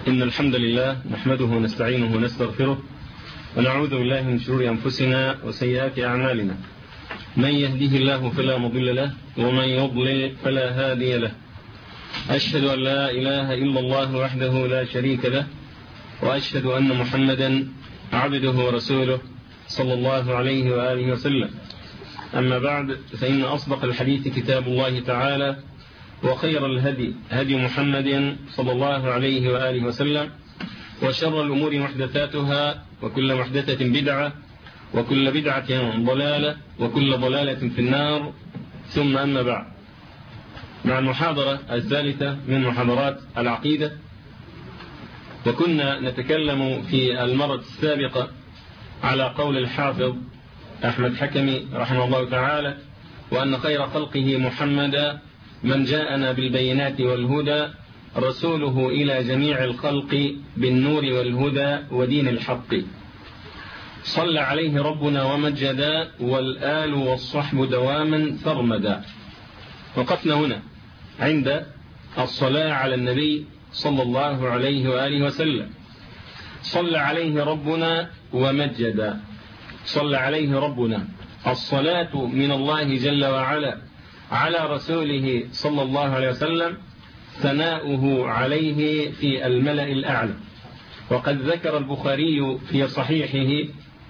إن الحمد لله نحمده ونستعينه ونستغفره ونعوذ بالله من شرور أنفسنا وسيئات أعمالنا من يهده الله فلا مضل له ومن يضلل فلا هادي له أشهد أن لا إله إلا الله وحده لا شريك له وأشهد أن محمدا عبده ورسوله صلى الله عليه وآله وسلم أما بعد فإن أصدق الحديث كتاب الله تعالى وخير الهدي هدي محمد صلى الله عليه وآله وسلم وشر الأمور محدثاتها وكل محدثة بدعة وكل بدعة ضلالة وكل ضلالة في النار ثم أما بعد مع المحاضرة الثالثة من محاضرات العقيدة وكنا نتكلم في المرة السابقة على قول الحافظ أحمد حكمي رحمه الله تعالى وأن خير خلقه محمدا من جاءنا بالبينات والهدى رسوله إلى جميع الخلق بالنور والهدى ودين الحق صلى عليه ربنا ومجدا والآل والصحب دواما ثرمدا وقفنا هنا عند الصلاة على النبي صلى الله عليه وآله وسلم صلى عليه ربنا ومجدا صلى عليه ربنا الصلاة من الله جل وعلا على رسوله صلى الله عليه وسلم ثناؤه عليه في الملأ الأعلى وقد ذكر البخاري في صحيحه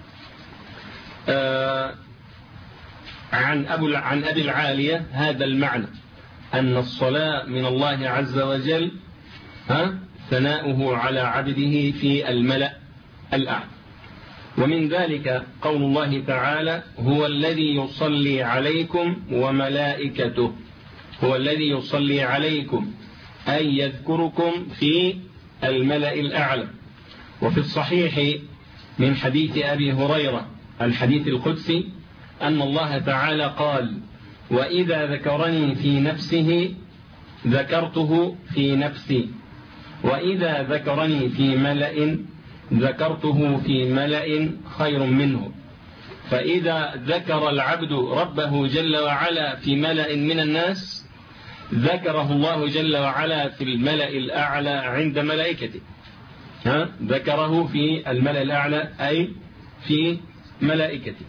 عن, أبو عن أبي العالية هذا المعنى أن الصلاة من الله عز وجل ثناؤه على عبده في الملأ الأعلى ومن ذلك قول الله تعالى هو الذي يصلي عليكم وملائكته هو الذي يصلي عليكم أي يذكركم في الملأ الأعلى وفي الصحيح من حديث أبي هريرة الحديث القدسي أن الله تعالى قال وإذا ذكرني في نفسه ذكرته في نفسي وإذا ذكرني في ملأ ذكرته في ملأ خير منه فإذا ذكر العبد ربه جل وعلا في ملأ من الناس ذكره الله جل وعلا في الملأ الأعلى عند ملائكته ها ذكره في الملأ الأعلى أي في ملائكته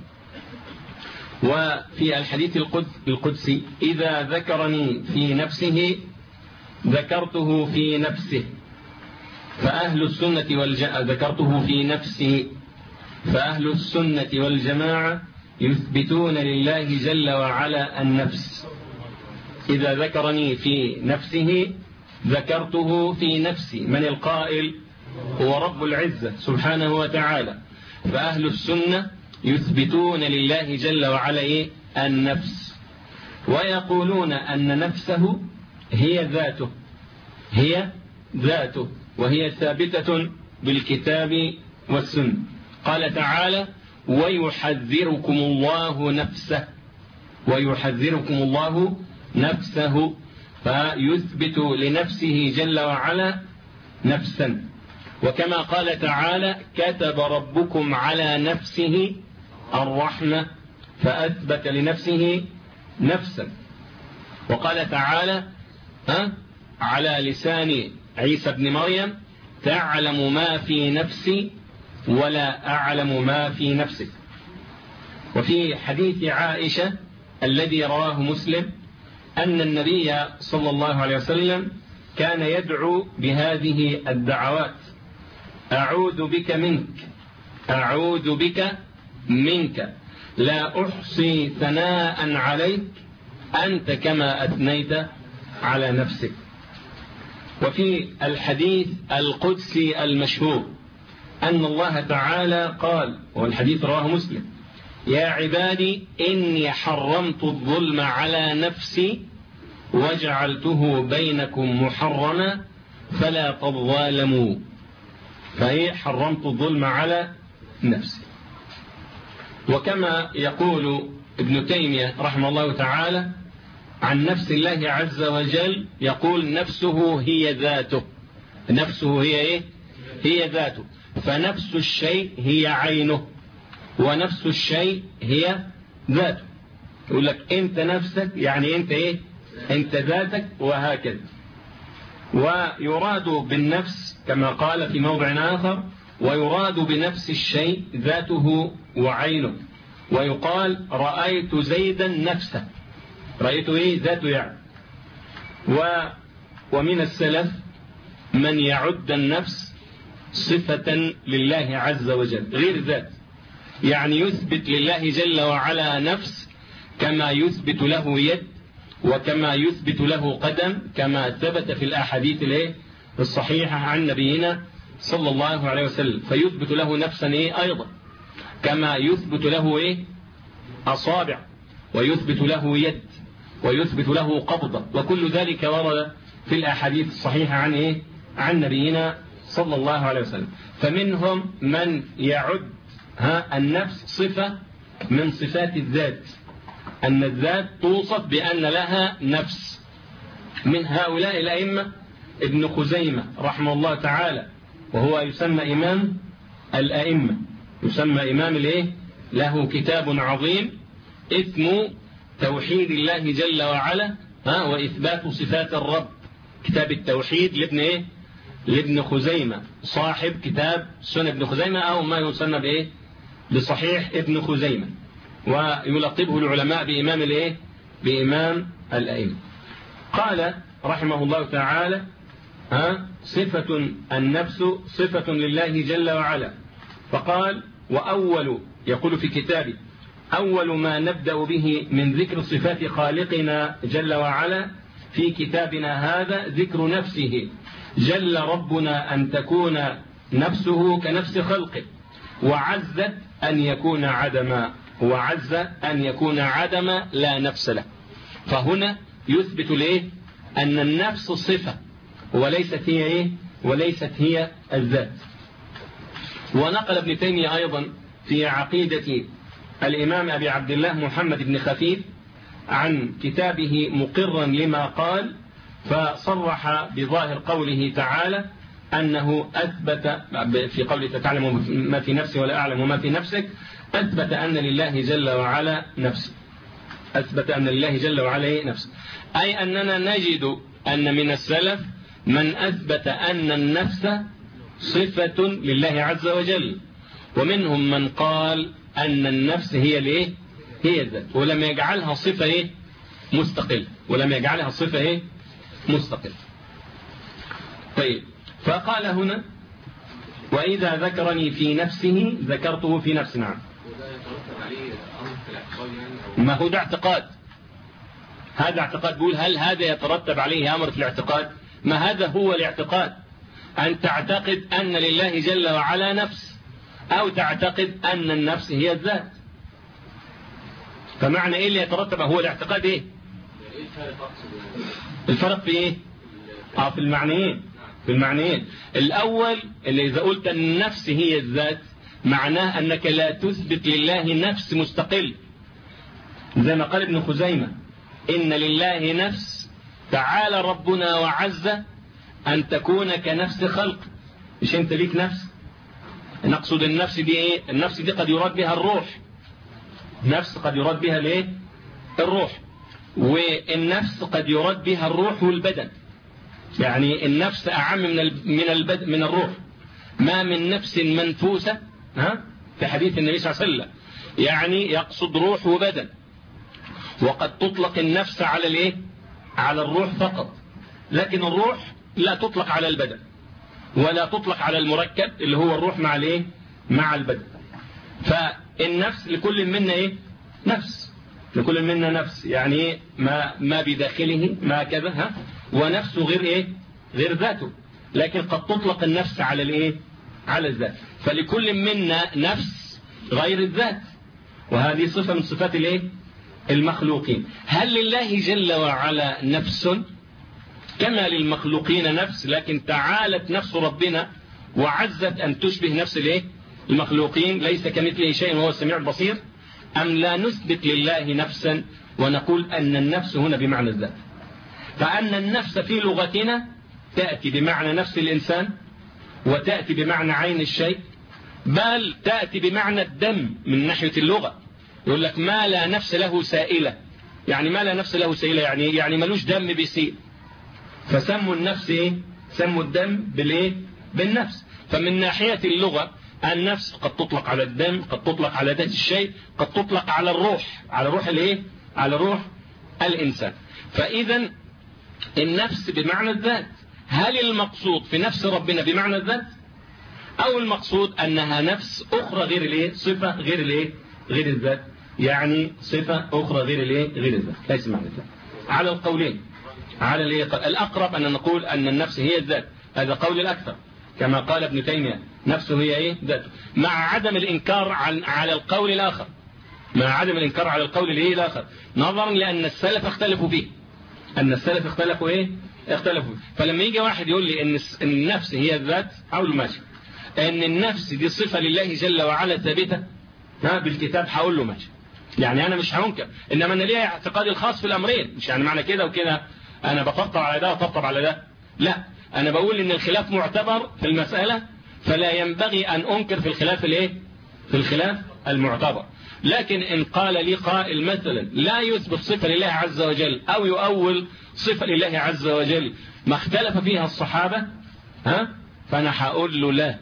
وفي الحديث القدسي إذا ذكرني في نفسه ذكرته في نفسه فأهل السنة والجماعة ذكرته في نفسه فأهل السنة والجماعة يثبتون لله جل وعلا النفس إذا ذكرني في نفسه ذكرته في نفسي من القائل هو رب العزة سبحانه وتعالى فأهل السنة يثبتون لله جل وعلا إيه؟ النفس ويقولون أن نفسه هي ذاته هي ذاته وهي ثابتة بالكتاب والسنة قال تعالى ويحذركم الله نفسه ويحذركم الله نفسه فيثبت لنفسه جل وعلا نفسا وكما قال تعالى كتب ربكم على نفسه الرحمة فأثبت لنفسه نفسا وقال تعالى ها على لسان عيسى بن مريم تعلم ما في نفسي ولا أعلم ما في نفسك وفي حديث عائشة الذي رواه مسلم أن النبي صلى الله عليه وسلم كان يدعو بهذه الدعوات أعوذ بك منك أعوذ بك منك لا أحصي ثناء عليك أنت كما أثنيت على نفسك وفي الحديث القدسي المشهور أن الله تعالى قال والحديث رواه مسلم يا عبادي إني حرمت الظلم على نفسي وجعلته بينكم محرما فلا تظالموا فهي حرمت الظلم على نفسي وكما يقول ابن تيمية رحمه الله تعالى عن نفس الله عز وجل يقول نفسه هي ذاته نفسه هي ايه هي ذاته فنفس الشيء هي عينه ونفس الشيء هي ذاته يقول لك انت نفسك يعني انت ايه انت ذاتك وهكذا ويراد بالنفس كما قال في موضع آخر ويراد بنفس الشيء ذاته وعينه ويقال رأيت زيدا نفسه رأيت إيه ذاته يعني و ومن السلف من يعد النفس صفة لله عز وجل غير ذات يعني يثبت لله جل وعلا نفس كما يثبت له يد وكما يثبت له قدم كما ثبت في الأحاديث الصحيحة عن نبينا صلى الله عليه وسلم فيثبت له نفسا إيه أيضا كما يثبت له إيه أصابع ويثبت له يد ويثبت له قبضة وكل ذلك ورد في الأحاديث الصحيحة عن إيه عن نبينا صلى الله عليه وسلم فمنهم من يعد ها النفس صفة من صفات الذات أن الذات توصف بأن لها نفس من هؤلاء الأئمة ابن خزيمة رحمه الله تعالى وهو يسمى إمام الأئمة يسمى إمام الإيه له كتاب عظيم اسمه توحيد الله جل وعلا ها وإثبات صفات الرب كتاب التوحيد لابن إيه لابن خزيمة صاحب كتاب سنة ابن خزيمة أو ما يسمى بإيه بصحيح ابن خزيمة ويلقبه العلماء بإمام الإيه بإمام الأئمة قال رحمه الله تعالى ها صفة النفس صفة لله جل وعلا فقال وأول يقول في كتابه أول ما نبدأ به من ذكر صفات خالقنا جل وعلا في كتابنا هذا ذكر نفسه جل ربنا أن تكون نفسه كنفس خلقه وعزت أن يكون عدما وعز أن يكون عدما لا نفس له فهنا يثبت ليه أن النفس صفة وليست هي إيه وليست هي الذات ونقل ابن تيمية أيضا في عقيدة الإمام أبي عبد الله محمد بن خفيف عن كتابه مقرا لما قال فصرح بظاهر قوله تعالى أنه أثبت في قوله تعلم ما في نفسي ولا أعلم ما في نفسك أثبت أن لله جل وعلا نفس أثبت أن لله جل وعلا نفس أي أننا نجد أن من السلف من أثبت أن النفس صفة لله عز وجل ومنهم من قال أن النفس هي الايه هي الذات ولم يجعلها صفة ايه مستقل ولم يجعلها صفة ايه مستقل طيب فقال هنا وإذا ذكرني في نفسه ذكرته في نفسي نعم ما هو ده اعتقاد هذا اعتقاد بيقول هل هذا يترتب عليه أمر في الاعتقاد ما هذا هو الاعتقاد أن تعتقد أن لله جل وعلا نفس أو تعتقد أن النفس هي الذات فمعنى إيه اللي يترتب هو الاعتقاد إيه الفرق في إيه آه في المعنيين في المعنيين الأول اللي إذا قلت أن النفس هي الذات معناه أنك لا تثبت لله نفس مستقل زي ما قال ابن خزيمة إن لله نفس تعالى ربنا وعز أن تكون كنفس خلق مش أنت ليك نفس نقصد النفس دي إيه النفس دي قد يراد بها الروح نفس قد يراد بها ليه الروح والنفس قد يراد بها الروح والبدن يعني النفس أعم من من البدن من الروح ما من نفس منفوسة ها في حديث النبي صلى الله عليه وسلم يعني يقصد روح وبدن وقد تطلق النفس على الايه على الروح فقط لكن الروح لا تطلق على البدن ولا تطلق على المركب اللي هو الروح مع الايه مع البدن فالنفس لكل منا ايه نفس لكل منا نفس يعني ايه ما ما بداخله ما كذا ها ونفسه غير ايه غير ذاته لكن قد تطلق النفس على الايه على الذات فلكل منا نفس غير الذات وهذه صفة من صفات الايه المخلوقين هل لله جل وعلا نفس كما للمخلوقين نفس لكن تعالت نفس ربنا وعزت أن تشبه نفس الايه المخلوقين ليس كمثله شيء وهو السميع البصير أم لا نثبت لله نفسا ونقول أن النفس هنا بمعنى الذات فأن النفس في لغتنا تأتي بمعنى نفس الإنسان وتأتي بمعنى عين الشيء بل تأتي بمعنى الدم من ناحية اللغة يقول لك ما لا نفس له سائلة يعني ما لا نفس له سائلة يعني يعني ملوش دم بيسيل فسموا النفس ايه سموا الدم بالايه بالنفس فمن ناحية اللغة النفس قد تطلق على الدم قد تطلق على ذات الشيء قد تطلق على الروح على روح الايه على روح الانسان فاذا النفس بمعنى الذات هل المقصود في نفس ربنا بمعنى الذات او المقصود انها نفس اخرى غير الايه صفة غير الايه غير الذات يعني صفة اخرى غير الايه غير الذات ليس معنى الذات على القولين على الايه الاقرب ان نقول ان النفس هي الذات هذا قول الاكثر كما قال ابن تيمية نفسه هي ايه ذاته مع عدم الانكار عن على القول الاخر مع عدم الانكار على القول الايه الاخر نظرا لان السلف اختلفوا فيه ان السلف اختلفوا ايه اختلفوا فلما يجي واحد يقول لي ان النفس هي الذات اقول ماشي ان النفس دي صفة لله جل وعلا ثابتة ها بالكتاب هقول له ماشي يعني انا مش هنكر انما انا ليا اعتقادي الخاص في الامرين مش يعني معنى كده وكده انا بطبطب على ده وطبطب على ده لا انا بقول ان الخلاف معتبر في المسألة فلا ينبغي ان انكر في الخلاف الايه في الخلاف المعتبر لكن ان قال لي قائل مثلا لا يثبت صفة لله عز وجل او يؤول صفة لله عز وجل ما اختلف فيها الصحابة ها فانا هقول له لا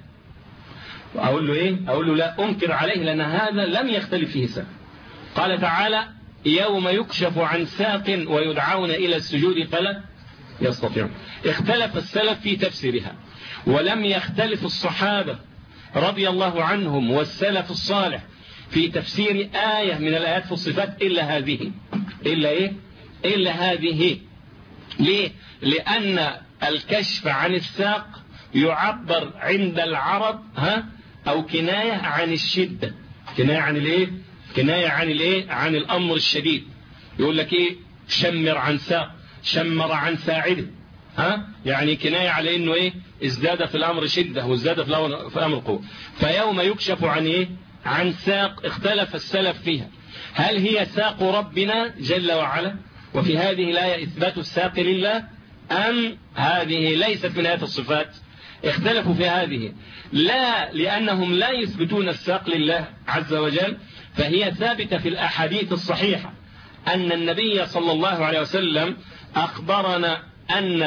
اقول له ايه اقول له لا انكر عليه لان هذا لم يختلف فيه سبب قال تعالى يوم يكشف عن ساق ويدعون الى السجود فلا يستطيعون اختلف السلف في تفسيرها ولم يختلف الصحابة رضي الله عنهم والسلف الصالح في تفسير آية من الآيات في الصفات إلا هذه إلا إيه إلا هذه ليه لأن الكشف عن الساق يعبر عند العرب ها أو كناية عن الشدة كناية عن الإيه كناية عن الإيه عن الأمر الشديد يقول لك إيه شمر عن ساق شمر عن ساعده ها يعني كناية على انه ايه ازداد في الامر شدة وازداد في الامر, في الامر قوة فيوم يكشف عن ايه عن ساق اختلف السلف فيها هل هي ساق ربنا جل وعلا وفي هذه الآية إثبات الساق لله أم هذه ليست من آيات الصفات اختلفوا في هذه لا لأنهم لا يثبتون الساق لله عز وجل فهي ثابتة في الأحاديث الصحيحة أن النبي صلى الله عليه وسلم أخبرنا أن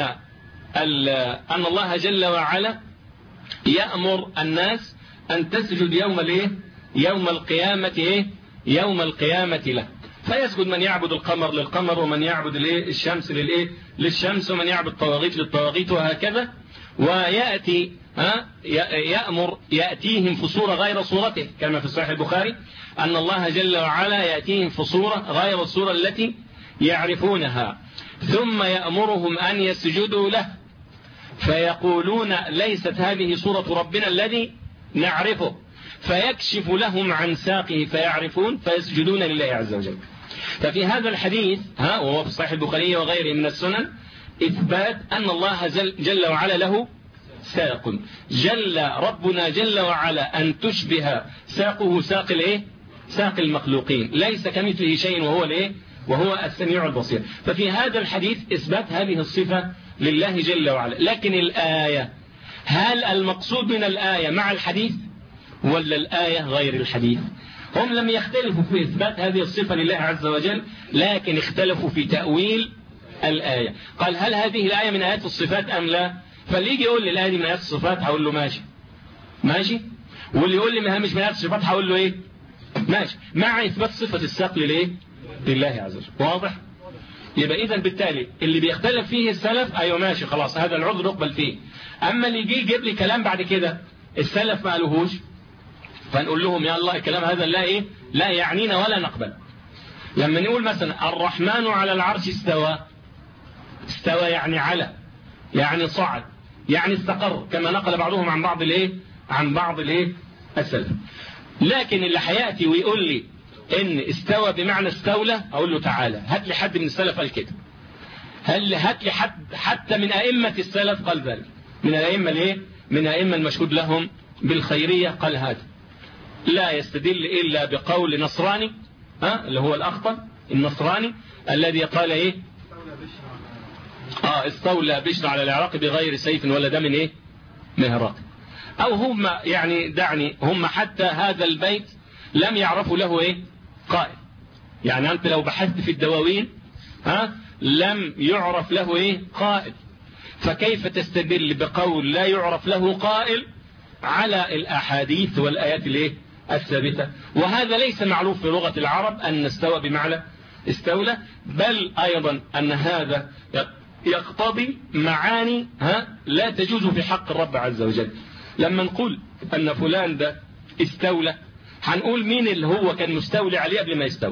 أن الله جل وعلا يأمر الناس أن تسجد يوم الايه يوم القيامة ايه يوم القيامة له فيسجد من يعبد القمر للقمر ومن يعبد الايه الشمس للايه للشمس ومن يعبد الطواغيت للطواغيت وهكذا ويأتي ها يأمر يأتيهم في صورة غير صورته كما في صحيح البخاري أن الله جل وعلا يأتيهم في صورة غير الصورة التي يعرفونها ثم يأمرهم أن يسجدوا له فيقولون ليست هذه صورة ربنا الذي نعرفه فيكشف لهم عن ساقه فيعرفون فيسجدون لله عز وجل ففي هذا الحديث ها وهو في صحيح البخاري وغيره من السنن إثبات أن الله جل, جل وعلا له ساق جل ربنا جل وعلا أن تشبه ساقه ساق الايه ساق المخلوقين ليس كمثله شيء وهو الايه وهو السميع البصير ففي هذا الحديث إثبات هذه الصفة لله جل وعلا لكن الآية هل المقصود من الآية مع الحديث ولا الآية غير الحديث هم لم يختلفوا في إثبات هذه الصفة لله عز وجل لكن اختلفوا في تأويل الآية قال هل هذه الآية من آيات الصفات أم لا فاللي يجي يقول لي الآية دي من آيات الصفات هقول له ماشي ماشي واللي يقول لي ما مش من آيات الصفات هقول له ايه ماشي مع إثبات صفة الساق لليه لله عز وجل واضح يبقى إذا بالتالي اللي بيختلف فيه السلف أيوة ماشي خلاص هذا العذر نقبل فيه أما اللي يجي يجيب لي كلام بعد كده السلف ما قالوهوش فنقول لهم يا الله الكلام هذا لا إيه لا يعنينا ولا نقبل لما نقول مثلا الرحمن على العرش استوى استوى يعني على يعني صعد يعني استقر كما نقل بعضهم عن بعض الايه عن بعض الايه السلف لكن اللي هياتي ويقول لي ان استوى بمعنى استولى اقول له تعالى هات لي حد من السلف قال كده هل هات لي حد حتى من ائمه السلف قال ذلك من الائمه الايه من ائمه المشهود لهم بالخيريه قال هذا لا يستدل الا بقول نصراني ها اللي هو الاخطر النصراني الذي قال ايه اه استولى بشر على العراق بغير سيف ولا دم ايه مهراق او هم يعني دعني هم حتى هذا البيت لم يعرفوا له ايه قائل يعني انت لو بحثت في الدواوين ها لم يعرف له ايه قائل فكيف تستدل بقول لا يعرف له قائل على الأحاديث والآيات الايه الثابتة وهذا ليس معروف في لغة العرب أن استوى بمعنى استولى بل أيضا أن هذا يقتضي معاني ها لا تجوز في حق الرب عز وجل لما نقول أن فلان ده استولى هنقول مين اللي هو كان مستولي عليه قبل ما يستولى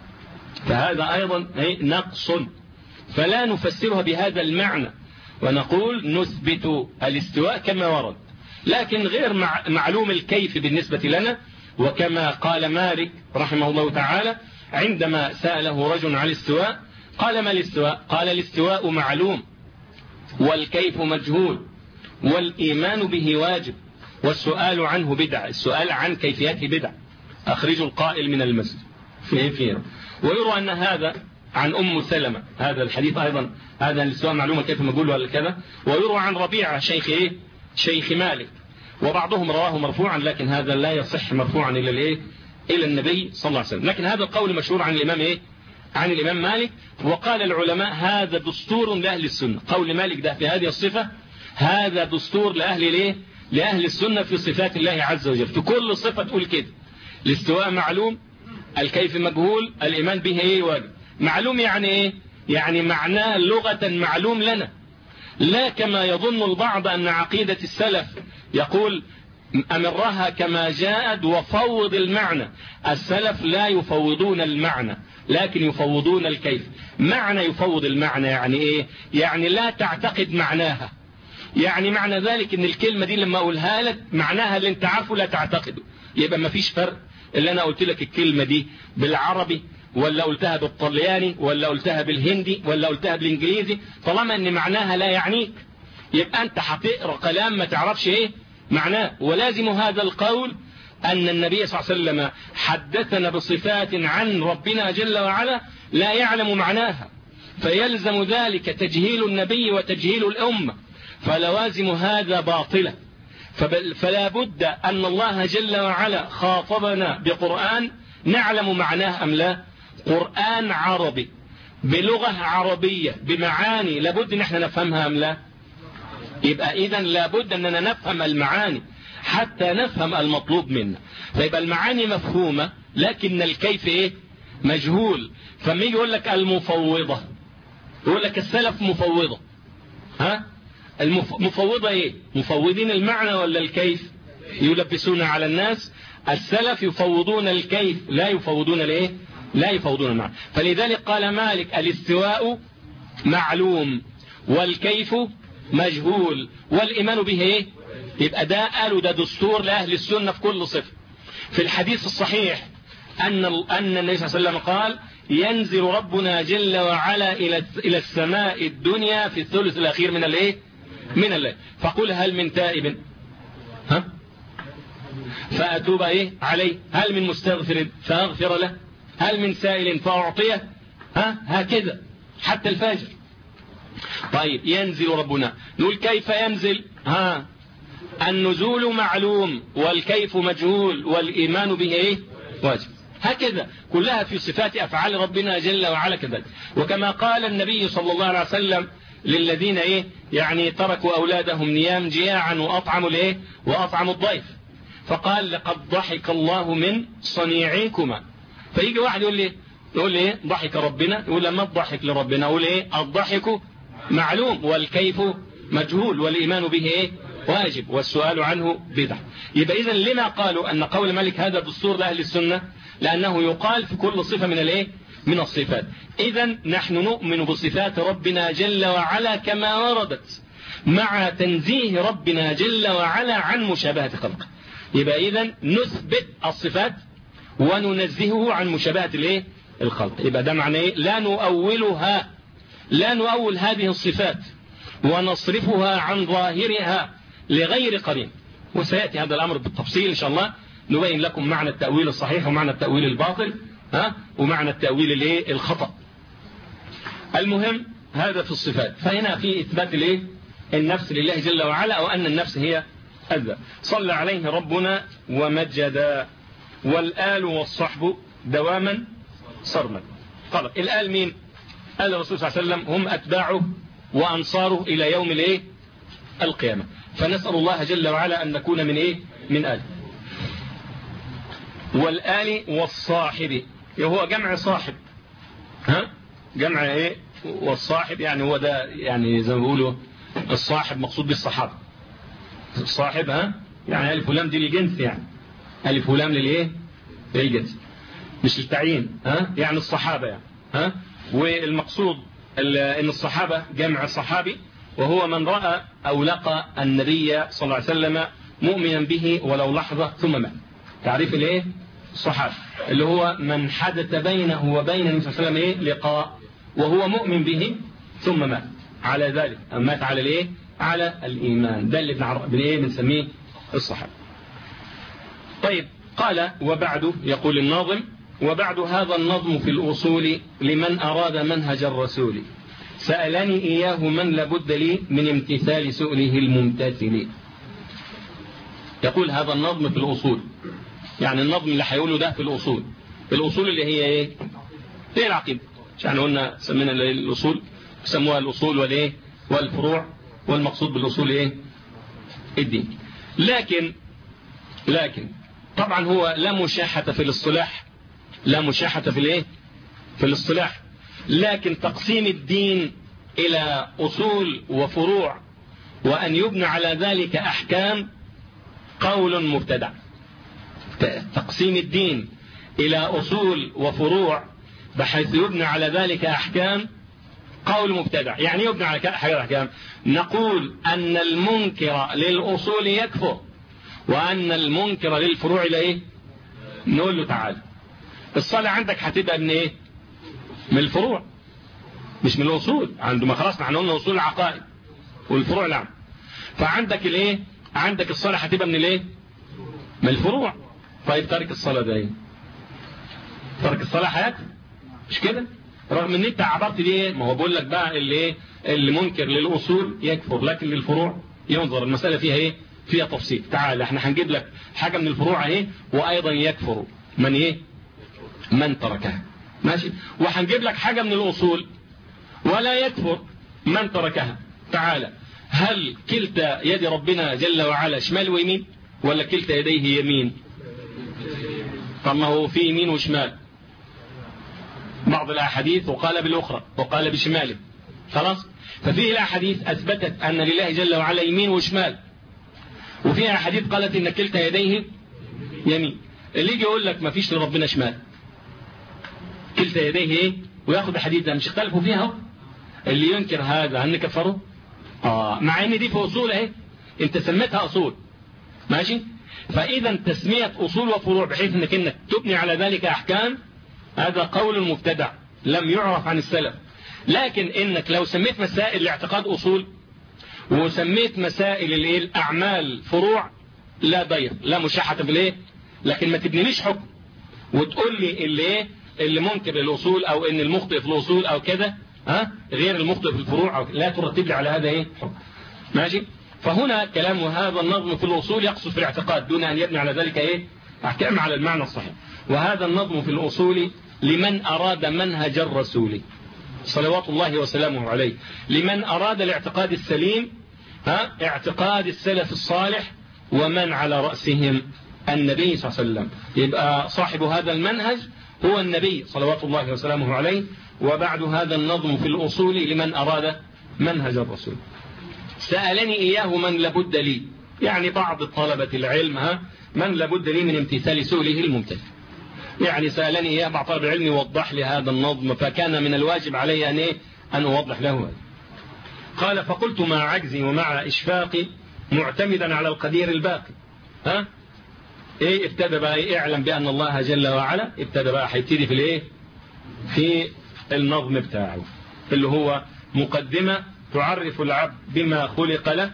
فهذا أيضا نقص فلا نفسرها بهذا المعنى ونقول نثبت الاستواء كما ورد لكن غير معلوم الكيف بالنسبة لنا وكما قال مالك رحمه الله تعالى عندما سأله رجل عن الاستواء قال ما الاستواء قال الاستواء معلوم والكيف مجهول والإيمان به واجب والسؤال عنه بدع السؤال عن كيفيته بدع أخرجوا القائل من المسجد في فيه ويروى أن هذا عن أم سلمة هذا الحديث أيضا هذا الاستواء معلومة كيف نقول ولا كذا ويروى عن ربيعة شيخ إيه شيخ مالك وبعضهم رواه مرفوعا لكن هذا لا يصح مرفوعا إلى الإيه إلى النبي صلى الله عليه وسلم لكن هذا القول مشهور عن الإمام إيه عن الإمام مالك وقال العلماء هذا دستور لأهل السنة قول مالك ده في هذه الصفة هذا دستور لأهل ليه لأهل السنة في صفات الله عز وجل في كل صفة تقول كده الاستواء معلوم الكيف مجهول الإيمان به ايه واجب معلوم يعني ايه يعني معناه لغة معلوم لنا لا كما يظن البعض أن عقيدة السلف يقول أمرها كما جاءت وفوض المعنى السلف لا يفوضون المعنى لكن يفوضون الكيف معنى يفوض المعنى يعني ايه يعني لا تعتقد معناها يعني معنى ذلك ان الكلمة دي لما اقولها لك معناها اللي انت عارفه لا تعتقده يبقى ما فيش فرق اللي انا قلت لك الكلمة دي بالعربي ولا قلتها بالطلياني ولا قلتها بالهندي ولا قلتها بالانجليزي طالما ان معناها لا يعنيك يبقى انت هتقرا كلام ما تعرفش ايه معناه ولازم هذا القول أن النبي صلى الله عليه وسلم حدثنا بصفات عن ربنا جل وعلا لا يعلم معناها فيلزم ذلك تجهيل النبي وتجهيل الأمة فلوازم هذا باطلة فلا بد أن الله جل وعلا خاطبنا بقرآن نعلم معناه أم لا قرآن عربي بلغة عربية بمعاني لابد ان احنا نفهمها أم لا يبقى إذا لابد أننا نفهم المعاني حتى نفهم المطلوب منا فيبقى المعاني مفهومة لكن الكيف ايه مجهول فما يجي يقول لك المفوضة يقول لك السلف مفوضة ها المفوضة ايه مفوضين المعنى ولا الكيف يلبسون على الناس السلف يفوضون الكيف لا يفوضون الايه لا يفوضون المعنى فلذلك قال مالك الاستواء معلوم والكيف مجهول والإيمان به ايه يبقى ده قالوا ده دستور لأهل السنة في كل صفة في الحديث الصحيح أن أن النبي صلى الله عليه وسلم قال ينزل ربنا جل وعلا إلى إلى السماء الدنيا في الثلث الأخير من الايه من الليل فقل هل من تائب ها فأتوب إيه عليه هل من مستغفر فأغفر له هل من سائل فأعطيه ها هكذا حتى الفجر طيب ينزل ربنا نقول كيف ينزل ها النزول معلوم والكيف مجهول والإيمان به إيه واجب هكذا كلها في صفات أفعال ربنا جل وعلا كذلك وكما قال النبي صلى الله عليه وسلم للذين إيه يعني تركوا أولادهم نيام جياعا وأطعموا الإيه وأطعموا الضيف فقال لقد ضحك الله من صنيعكما فيجي واحد يقول لي يقول لي ايه ضحك ربنا يقول لما الضحك لربنا يقول ايه الضحك معلوم والكيف مجهول والإيمان به ايه واجب والسؤال عنه بدع يبقى إذا لما قالوا أن قول مالك هذا دستور لأهل السنة لأنه يقال في كل صفة من الايه من الصفات إذا نحن نؤمن بصفات ربنا جل وعلا كما وردت مع تنزيه ربنا جل وعلا عن مشابهة خلقه يبقى إذا نثبت الصفات وننزهه عن مشابهة الايه الخلق يبقى ده معنى ايه لا نؤولها لا نؤول هذه الصفات ونصرفها عن ظاهرها لغير قرين وسيأتي هذا الأمر بالتفصيل إن شاء الله نبين لكم معنى التأويل الصحيح ومعنى التأويل الباطل ها ومعنى التأويل الايه الخطأ المهم هذا في الصفات فهنا في إثبات الايه النفس لله جل وعلا أو أن النفس هي أذى صلى عليه ربنا ومجدا والآل والصحب دواما صرما قال الآل مين قال الرسول صلى الله عليه وسلم هم أتباعه وأنصاره إلى يوم الايه القيامة فنسأل الله جل وعلا أن نكون من إيه من آل والآل والصاحب هو جمع صاحب ها جمع إيه والصاحب يعني هو ده يعني زي ما بيقولوا الصاحب مقصود بالصحابة الصاحب ها يعني ألف ولام دي للجنس يعني ألف ولام للإيه للجنس مش التعيين ها يعني الصحابة يعني ها والمقصود ان الصحابة جمع الصحابي وهو من رأى أو لقى النبي صلى الله عليه وسلم مؤمنا به ولو لحظة ثم مات تعريف الايه الصحابة اللي هو من حدث بينه وبين النبي صلى الله عليه وسلم ايه لقاء وهو مؤمن به ثم مات على ذلك مات على الايه على الإيمان ده اللي بنعرف بنسميه الصحابة طيب قال وبعد يقول الناظم وبعد هذا النظم في الأصول لمن أراد منهج الرسول سألني إياه من لابد لي من امتثال سؤله الممتثل يقول هذا النظم في الأصول يعني النظم اللي هيقوله ده في الأصول الأصول اللي هي إيه هي العقيدة يعني قلنا سمينا الأصول سموها الأصول والإيه والفروع والمقصود بالأصول إيه الدين لكن لكن طبعا هو لا مشاحة في الاصطلاح لا مشاحة في الايه في الاصطلاح لكن تقسيم الدين الى اصول وفروع وان يبنى على ذلك احكام قول مبتدع تقسيم الدين الى اصول وفروع بحيث يبنى على ذلك احكام قول مبتدع يعني يبنى على حاجة احكام نقول ان المنكر للاصول يكفر وان المنكر للفروع لايه نقول له تعالى الصلاة عندك هتبقى من ايه من الفروع مش من الاصول عندما خلاص نحن قلنا اصول العقائد والفروع نعم فعندك الايه عندك الصلاة هتبقى من الايه من الفروع طيب ترك الصلاة ده ايه ترك الصلاة حياة مش كده رغم ان انت عبرت دي ايه ما هو بقول لك بقى اللي ايه اللي منكر للاصول يكفر لكن للفروع ينظر المسألة فيها ايه فيها تفصيل تعال احنا هنجيب لك حاجة من الفروع اهي وايضا يكفر من ايه من تركها ماشي وهنجيب لك حاجة من الأصول ولا يكفر من تركها تعالى هل كلتا يد ربنا جل وعلا شمال ويمين ولا كلتا يديه يمين طب ما هو في يمين وشمال بعض الأحاديث وقال بالأخرى وقال بشماله خلاص ففيه الأحاديث أثبتت أن لله جل وعلا يمين وشمال وفيها أحاديث قالت إن كلتا يديه يمين اللي يجي يقول لك ما فيش لربنا شمال كلتا يديه ايه وياخد الحديث ده مش اختلفوا فيها اللي ينكر هذا هل نكفره اه مع ان دي في اصول اهي انت سميتها اصول ماشي فاذا تسمية اصول وفروع بحيث انك انك تبني على ذلك احكام هذا قول مبتدع لم يعرف عن السلف لكن انك لو سميت مسائل الاعتقاد اصول وسميت مسائل الايه الاعمال فروع لا ضير لا مشاحة بالايه لكن ما تبنيليش حكم وتقول لي اللي ايه اللي منكر للأصول أو إن المخطئ في الأصول أو كذا ها غير المخطئ في الفروع أو لا ترتب لي على هذا إيه ماشي فهنا كلام هذا النظم في الأصول يقصد في الاعتقاد دون أن يبني على ذلك إيه أحكام على المعنى الصحيح وهذا النظم في الأصول لمن أراد منهج الرسول صلوات الله وسلامه عليه لمن أراد الاعتقاد السليم ها اعتقاد السلف الصالح ومن على رأسهم النبي صلى الله عليه وسلم يبقى صاحب هذا المنهج هو النبي صلوات الله وسلامه عليه وبعد هذا النظم في الأصول لمن أراد منهج الرسول سألني إياه من لابد لي يعني بعض طلبة العلم ها من لابد لي من امتثال سؤله الممتثل يعني سألني إياه بعض طلب العلم يوضح لي هذا النظم فكان من الواجب علي أن, إيه؟ أن أوضح له هذا قال فقلت مع عجزي ومع إشفاقي معتمدا على القدير الباقي ها ايه ابتدى بقى ايه اعلم بان الله جل وعلا ابتدى بقى هيبتدي في الايه في النظم بتاعه اللي هو مقدمة تعرف العبد بما خلق له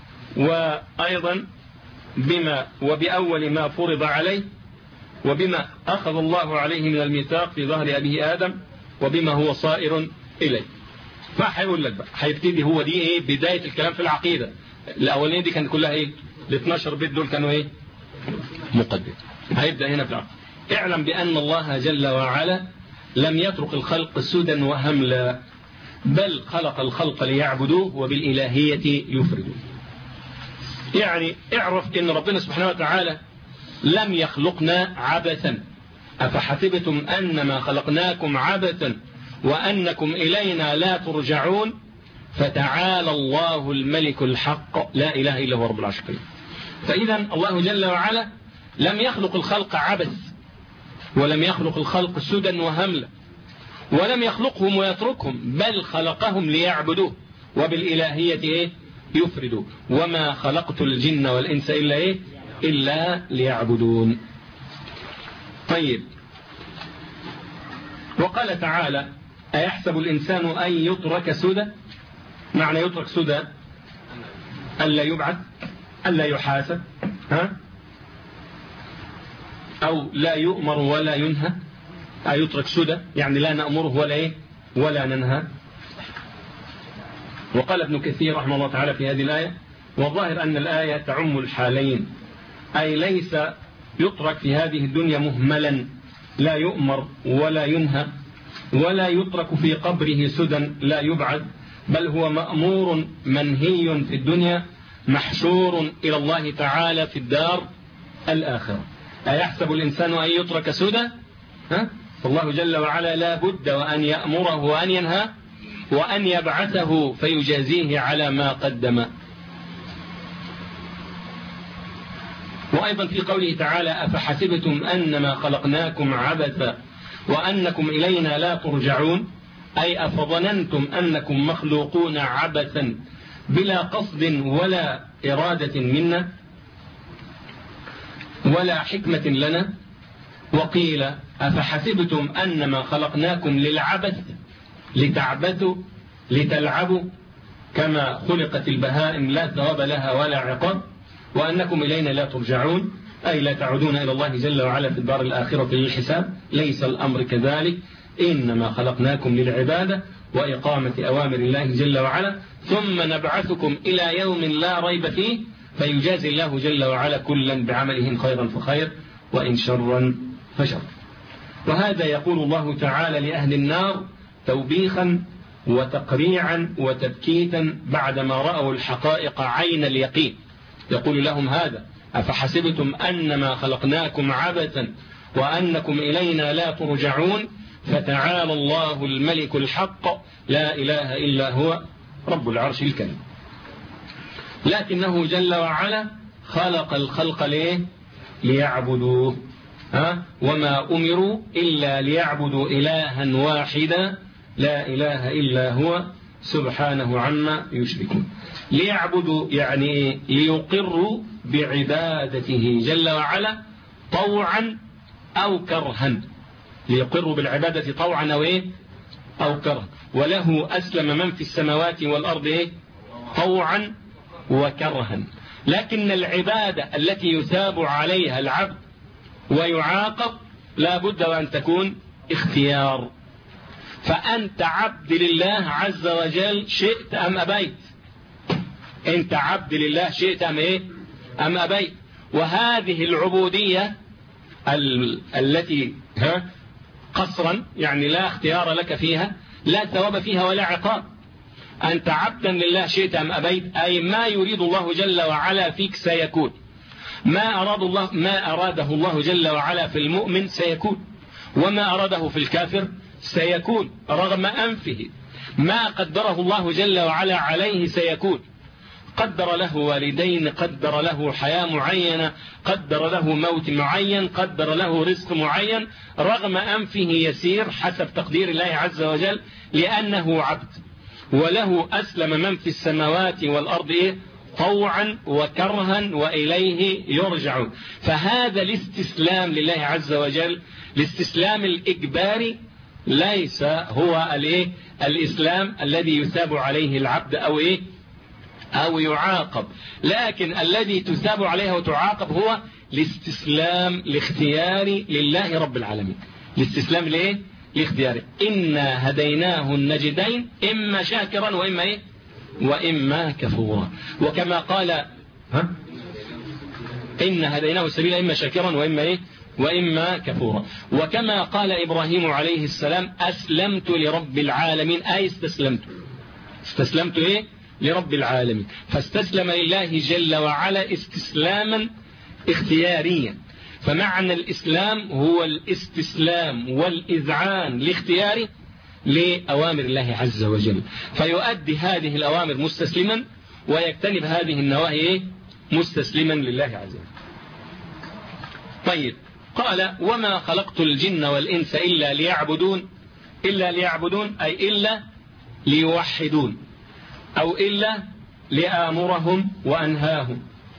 وأيضا بما وبأول ما فرض عليه وبما أخذ الله عليه من الميثاق في ظهر أبيه آدم وبما هو صائر إليه فهيقول لك بقى هيبتدي هو دي ايه بداية الكلام في العقيدة الأولين دي كانت كلها ايه ال 12 بيت دول كانوا ايه مقدم هيبدأ هنا في العقل اعلم بأن الله جل وعلا لم يترك الخلق سدى وهملا بل خلق الخلق ليعبدوه وبالإلهية يفردون يعني اعرف ان ربنا سبحانه وتعالى لم يخلقنا عبثا أفحسبتم أنما خلقناكم عبثا وأنكم إلينا لا ترجعون فتعالى الله الملك الحق لا إله إلا هو رب العرش الكريم فإذا الله جل وعلا لم يخلق الخلق عبث ولم يخلق الخلق سدى وهملا ولم يخلقهم ويتركهم بل خلقهم ليعبدوه وبالإلهية إيه؟ يفردوا وما خلقت الجن والإنس إلا إيه إلا ليعبدون طيب وقال تعالى أيحسب الإنسان أن يترك سدى معنى يترك سدى ألا يبعث ألا يحاسب ها أو لا يؤمر ولا ينهى أي يترك سدى يعني لا نأمره ولا إيه ولا ننهى وقال ابن كثير رحمه الله تعالى في هذه الآية والظاهر أن الآية تعم الحالين أي ليس يترك في هذه الدنيا مهملا لا يؤمر ولا ينهى ولا يترك في قبره سدى لا يبعد بل هو مأمور منهي في الدنيا محشور إلى الله تعالى في الدار الآخرة أيحسب الإنسان أن يترك سدى ها؟ فالله جل وعلا لا بد وأن يأمره وأن ينهى وأن يبعثه فيجازيه على ما قدم وأيضا في قوله تعالى أفحسبتم أنما خلقناكم عبثا وأنكم إلينا لا ترجعون أي أفظننتم أنكم مخلوقون عبثا بلا قصد ولا إرادة منا ولا حكمة لنا وقيل أفحسبتم أنما خلقناكم للعبث لتعبثوا لتلعبوا كما خلقت البهائم لا ثواب لها ولا عقاب وأنكم إلينا لا ترجعون أي لا تعودون إلى الله جل وعلا في الدار الآخرة للحساب ليس الأمر كذلك إنما خلقناكم للعبادة وإقامة أوامر الله جل وعلا ثم نبعثكم إلى يوم لا ريب فيه فيجازي الله جل وعلا كلا بعملهم خيرا فخير وإن شرا فشر وهذا يقول الله تعالى لأهل النار توبيخا وتقريعا وتبكيتا بعدما رأوا الحقائق عين اليقين يقول لهم هذا أفحسبتم أنما خلقناكم عبثا وأنكم إلينا لا ترجعون فتعالى الله الملك الحق لا إله إلا هو رب العرش الكريم لكنه جل وعلا خلق الخلق ليه ليعبدوه ها وما أمروا إلا ليعبدوا إلها واحدا لا إله إلا هو سبحانه عما يشركون ليعبدوا يعني ليقروا بعبادته جل وعلا طوعا أو كرها ليقروا بالعبادة طوعا أو إيه أو كرها وله أسلم من في السماوات والأرض إيه طوعا وكرها لكن العبادة التي يثاب عليها العبد ويعاقب لا بد وأن تكون اختيار فأنت عبد لله عز وجل شئت أم أبيت أنت عبد لله شئت أم إيه أم أبيت وهذه العبودية ال التي ها قصرا يعني لا اختيار لك فيها لا ثواب فيها ولا عقاب أنت عبدا لله شئت أم أبيت أي ما يريد الله جل وعلا فيك سيكون ما أراد الله ما أراده الله جل وعلا في المؤمن سيكون وما أراده في الكافر سيكون رغم أنفه ما قدره الله جل وعلا عليه سيكون قدر له والدين قدر له حياة معينة قدر له موت معين قدر له رزق معين رغم أنفه يسير حسب تقدير الله عز وجل لأنه عبد وله أسلم من في السماوات والأرض إيه؟ طوعا وكرها وإليه يرجعون فهذا الاستسلام لله عز وجل الاستسلام الإجباري ليس هو الايه الإسلام الذي يثاب عليه العبد أو إيه أو يعاقب لكن الذي تثاب عليه وتعاقب هو الاستسلام الاختياري لله رب العالمين الاستسلام ليه لاختياره إنا هديناه النجدين إما شاكرا وإما إيه وإما كفورا وكما قال ها إن هديناه السبيل إما شاكرا وإما إيه وإما كفورا وكما قال إبراهيم عليه السلام أسلمت لرب العالمين أي استسلمت استسلمت إيه لرب العالمين فاستسلم لله جل وعلا استسلاما اختياريا فمعنى الإسلام هو الاستسلام والإذعان لاختياره لأوامر الله عز وجل فيؤدي هذه الأوامر مستسلما ويجتنب هذه النواهي إيه؟ مستسلما لله عز وجل طيب قال وما خلقت الجن والإنس إلا ليعبدون إلا ليعبدون أي إلا ليوحدون أو إلا لآمرهم وأنهاهم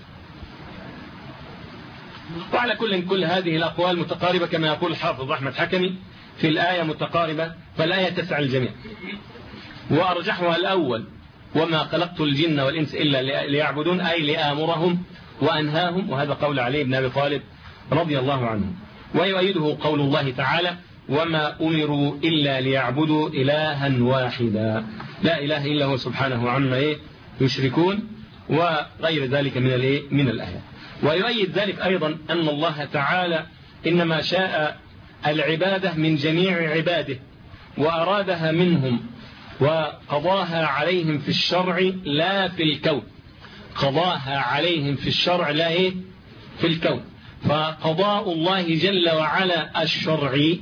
وعلى كل كل هذه الأقوال متقاربة كما يقول الحافظ أحمد حكمي في الآية متقاربة فالآية تسع الجميع وأرجحها الأول وما خلقت الجن والإنس إلا ليعبدون أي لآمرهم وأنهاهم وهذا قول علي بن أبي طالب رضي الله عنه ويؤيده قول الله تعالى وما أمروا إلا ليعبدوا إلها واحدا لا إله إلا هو سبحانه عما إيه يشركون وغير ذلك من الإيه من الآيات ويؤيد ذلك أيضا أن الله تعالى إنما شاء العبادة من جميع عباده وأرادها منهم وقضاها عليهم في الشرع لا في الكون قضاها عليهم في الشرع لا إيه في الكون فقضاء الله جل وعلا الشرعي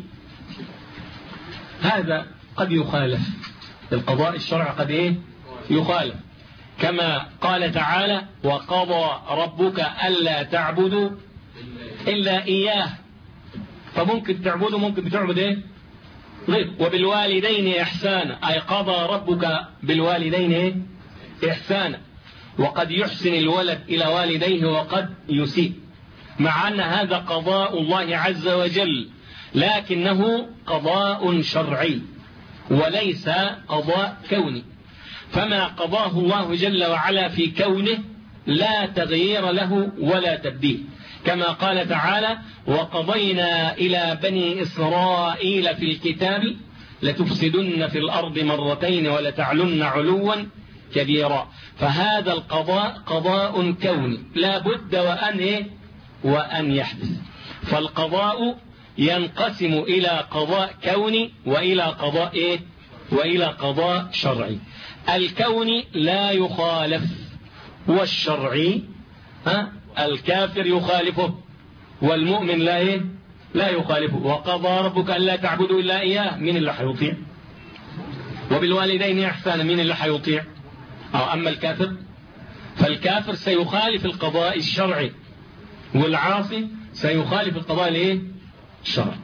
هذا قد يخالف القضاء الشرع قد إيه يخالف كما قال تعالى وقضى ربك ألا تعبدوا إلا إياه فممكن تعبدوا ممكن بتعبد إيه غير وبالوالدين إحسانا أي قضى ربك بالوالدين إيه إحسانا وقد يحسن الولد إلى والديه وقد يسيء مع أن هذا قضاء الله عز وجل لكنه قضاء شرعي وليس قضاء كوني فما قضاه الله جل وعلا في كونه لا تغيير له ولا تبديل كما قال تعالى وقضينا إلى بني إسرائيل في الكتاب لتفسدن في الأرض مرتين ولتعلن علوا كبيرا فهذا القضاء قضاء كوني لا بد وأن, إيه؟ وأن يحدث فالقضاء ينقسم إلى قضاء كوني وإلى قضاء إيه؟ وإلى قضاء شرعي الكوني لا يخالف والشرعي ها الكافر يخالفه والمؤمن لا إيه؟ لا يخالفه وقضى ربك ألا تعبدوا إلا إياه من اللي حيطيع وبالوالدين إحسانا من اللي حيطيع أو أما الكافر فالكافر سيخالف القضاء الشرعي والعاصي سيخالف القضاء الايه الشرعي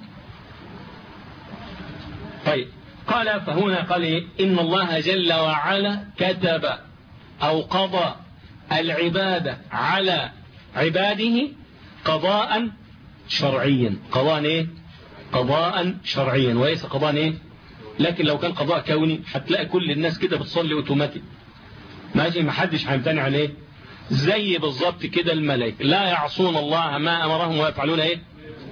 طيب قال فهنا قال إيه؟ إن الله جل وعلا كتب أو قضى العبادة على عباده قضاء شرعيا قضاء ايه قضاء شرعيا وليس قضاء ايه لكن لو كان قضاء كوني هتلاقي كل الناس كده بتصلي اوتوماتيك ماشي ما حدش هيمتنع عليه زي بالظبط كده الملائكه لا يعصون الله ما امرهم ويفعلون ايه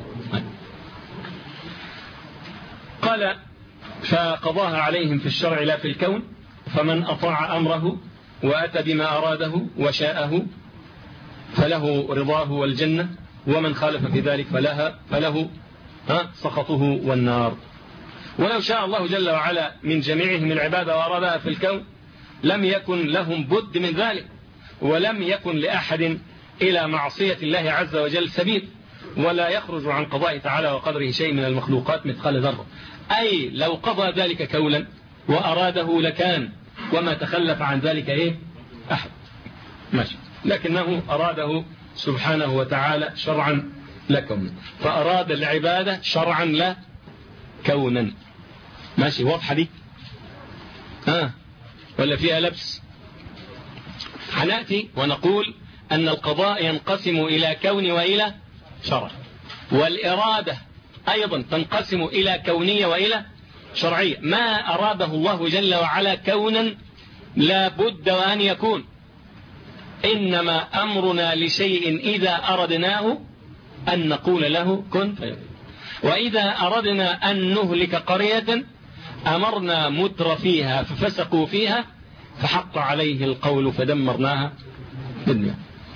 قال فقضاها عليهم في الشرع لا في الكون فمن أطاع أمره وأتى بما أراده وشاءه فله رضاه والجنة ومن خالف في ذلك فلها فله سخطه والنار ولو شاء الله جل وعلا من جميعهم العبادة وأرادها في الكون لم يكن لهم بد من ذلك ولم يكن لأحد إلى معصية الله عز وجل سبيل ولا يخرج عن قضاء تعالى وقدره شيء من المخلوقات مثقال ذرة أي لو قضى ذلك كولا وأراده لكان وما تخلف عن ذلك إيه أحد ماشي لكنه أراده سبحانه وتعالى شرعا لكم فأراد العبادة شرعا لا كونا ماشي واضحة دي ها ولا فيها لبس هنأتي ونقول أن القضاء ينقسم إلى كون وإلى شرع والإرادة أيضا تنقسم إلى كونية وإلى شرعية ما أراده الله جل وعلا كونا لا بد وأن يكون إنما أمرنا لشيء إذا أردناه أن نقول له كن فيكون وإذا أردنا أن نهلك قرية أمرنا متر فيها ففسقوا فيها فحق عليه القول فدمرناها بالنسبة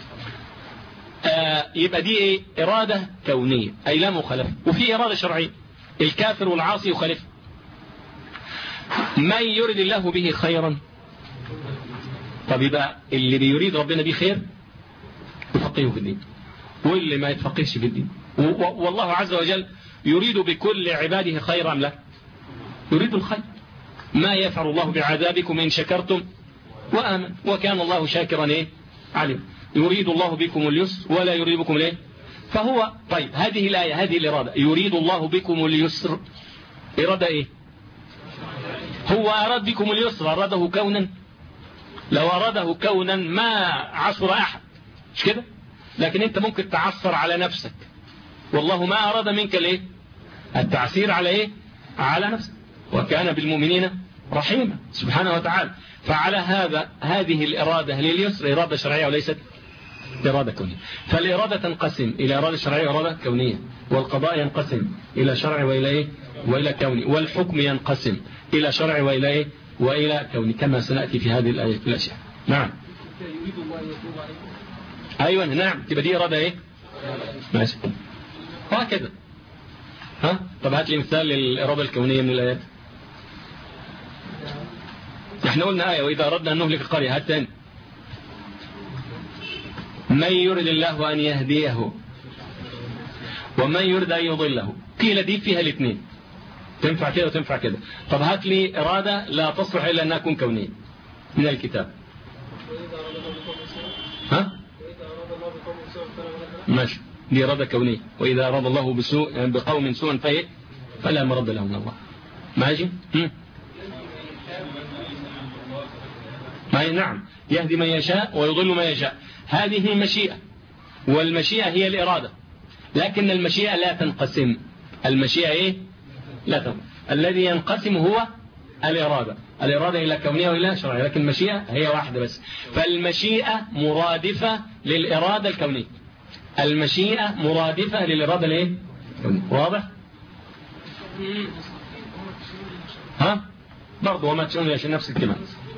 آه يبقى دي ايه إرادة كونية أي لا مخالفة وفي إرادة شرعية الكافر والعاصي يخالف من يرد الله به خيرا طب يبقى اللي بيريد ربنا بيه خير يفقهه في الدين واللي ما يتفقهش في الدين والله عز وجل يريد بكل عباده خيرا له يريد الخير ما يفعل الله بعذابكم إن شكرتم وآمن وكان الله شاكرا إيه علم يريد الله بكم اليسر ولا يريد بكم الايه فهو طيب هذه الآية هذه الإرادة يريد الله بكم اليسر إرادة إيه هو أراد بكم اليسر أراده كونا لو أراده كونا ما عصر أحد مش كده لكن أنت ممكن تعصر على نفسك والله ما أراد منك الايه التعسير على إيه على نفسك وكان بالمؤمنين رحيما سبحانه وتعالى فعلى هذا هذه الإرادة لليسر إرادة شرعية وليست إرادة كونية فالإرادة تنقسم إلى إرادة شرعية وإرادة كونية والقضاء ينقسم إلى شرع وإلى إيه وإلى كوني والحكم ينقسم إلى شرع وإلى إيه وإلى كوني كما سنأتي في هذه الآية الأشياء نعم أيوة نعم تبقى دي إرادة إيه ماشي وهكذا ها طب هات لي مثال للإرادة الكونية من الآيات احنا قلنا آية وإذا أردنا أن نهلك القرية هات تاني من يرد الله أن يهديه ومن يرد أن يضله قيل دي فيها الاثنين تنفع كده وتنفع كده طب هات لي إرادة لا تصلح إلا أنها تكون كونية من الكتاب ها ماشي دي إرادة كونية وإذا أراد الله بسوء يعني بقوم سوءا فهي فلا مرد له من الله ماشي ما نعم يهدي من يشاء ويضل من يشاء هذه مشيئة والمشيئة هي الإرادة لكن المشيئة لا تنقسم المشيئة إيه لا تنقسم الذي ينقسم هو الإرادة الإرادة إلى كونية وإلى شرعية لكن المشيئة هي واحدة بس فالمشيئة مرادفة للإرادة الكونية المشيئة مرادفة للإرادة الإيه واضح ها برضه وما تشعرون عشان نفس الكلمة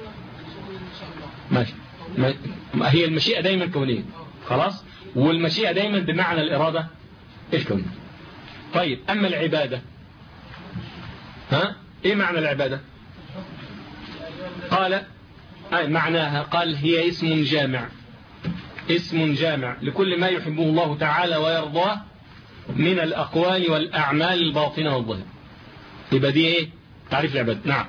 ماشي ما هي المشيئة دايما كونية خلاص والمشيئة دايما بمعنى الإرادة الكونية طيب أما العبادة ها إيه معنى العبادة قال أي معناها قال هي اسم جامع اسم جامع لكل ما يحبه الله تعالى ويرضاه من الأقوال والأعمال الباطنة والظاهرة يبقى دي ايه تعريف العبادة نعم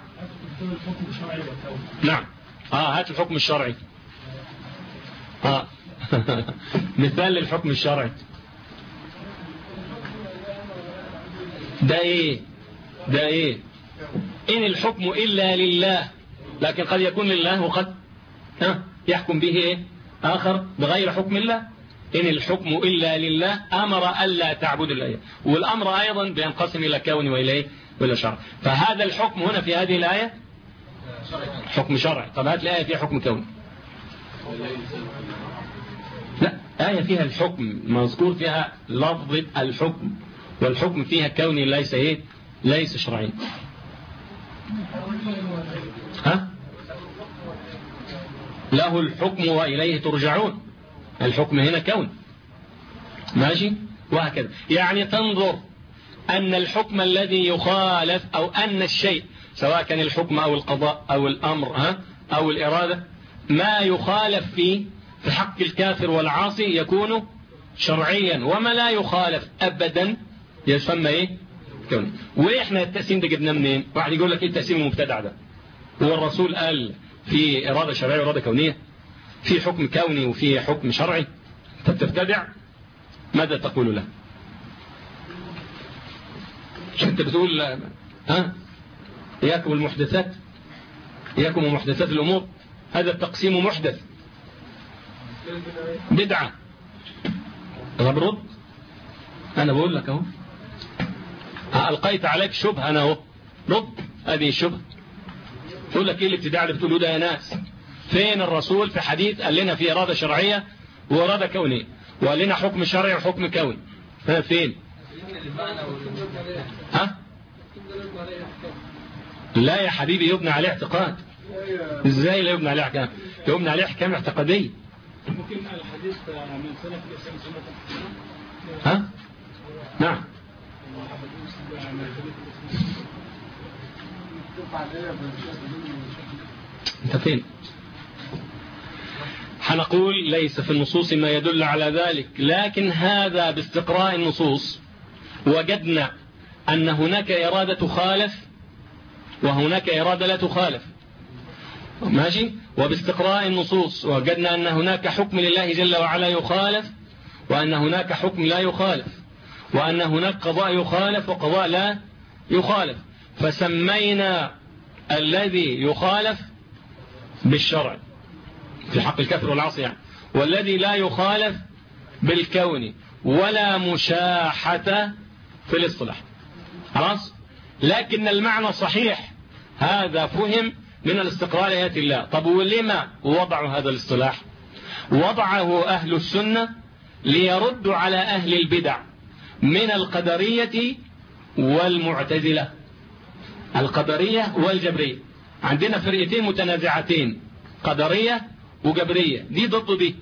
نعم اه هات الحكم الشرعي اه مثال للحكم الشرعي ده ايه ده ايه ان الحكم الا لله لكن قد يكون لله وقد ها يحكم به ايه اخر بغير حكم الله إن الحكم إلا لله أمر ألا تعبد الله والأمر أيضا بينقسم إلى كون وإلى إيه؟ وإلى شرع فهذا الحكم هنا في هذه الآية حكم شرعي طب هات الآية فيها حكم كوني لا آية فيها الحكم مذكور فيها لفظ الحكم والحكم فيها كوني ليس إيه ليس شرعي ها له الحكم وإليه ترجعون الحكم هنا كون ماشي وهكذا يعني تنظر أن الحكم الذي يخالف أو أن الشيء سواء كان الحكم أو القضاء أو الأمر ها أو الإرادة ما يخالف فيه في حق الكافر والعاصي يكون شرعيا وما لا يخالف أبدا يسمى إيه كون وإحنا التقسيم ده جبناه منين واحد يقول لك إيه التقسيم المبتدع ده هو الرسول قال في إرادة شرعية وإرادة كونية في حكم كوني وفي حكم شرعي فتبتدع ماذا تقول له انت بتقول ها إياكم المحدثات إياكم محدثات الأمور هذا التقسيم محدث بدعة طب رد أنا بقول لك أهو ألقيت عليك شبهة أنا أهو رد هذه الشبهة تقول لك إيه الابتداع اللي بتقوله ده يا ناس فين الرسول في حديث قال لنا في إرادة شرعية وإرادة كونية وقال لنا حكم شرعي وحكم كوني ها فين ها لا يا حبيبي يبنى عليه اعتقاد ازاي لا يبنى عليه احكام يبنى عليه احكام اعتقاديه ممكن الحديث من سنة في الإسلام سنة ها نعم انت فين حنقول ليس في النصوص ما يدل على ذلك لكن هذا باستقراء النصوص وجدنا أن هناك إرادة تخالف وهناك إرادة لا تخالف ماشي وباستقراء النصوص وجدنا أن هناك حكم لله جل وعلا يخالف وأن هناك حكم لا يخالف وأن هناك قضاء يخالف وقضاء لا يخالف فسمينا الذي يخالف بالشرع في حق الكافر والعاصي يعني والذي لا يخالف بالكون ولا مشاحة في الاصطلاح خلاص لكن المعنى صحيح هذا فهم من الاستقرار لآيات الله طب ولما وضعوا هذا الاصطلاح وضعه أهل السنة ليردوا على أهل البدع من القدرية والمعتزلة القدرية والجبرية عندنا فرقتين متنازعتين قدرية وجبرية دي ضد دي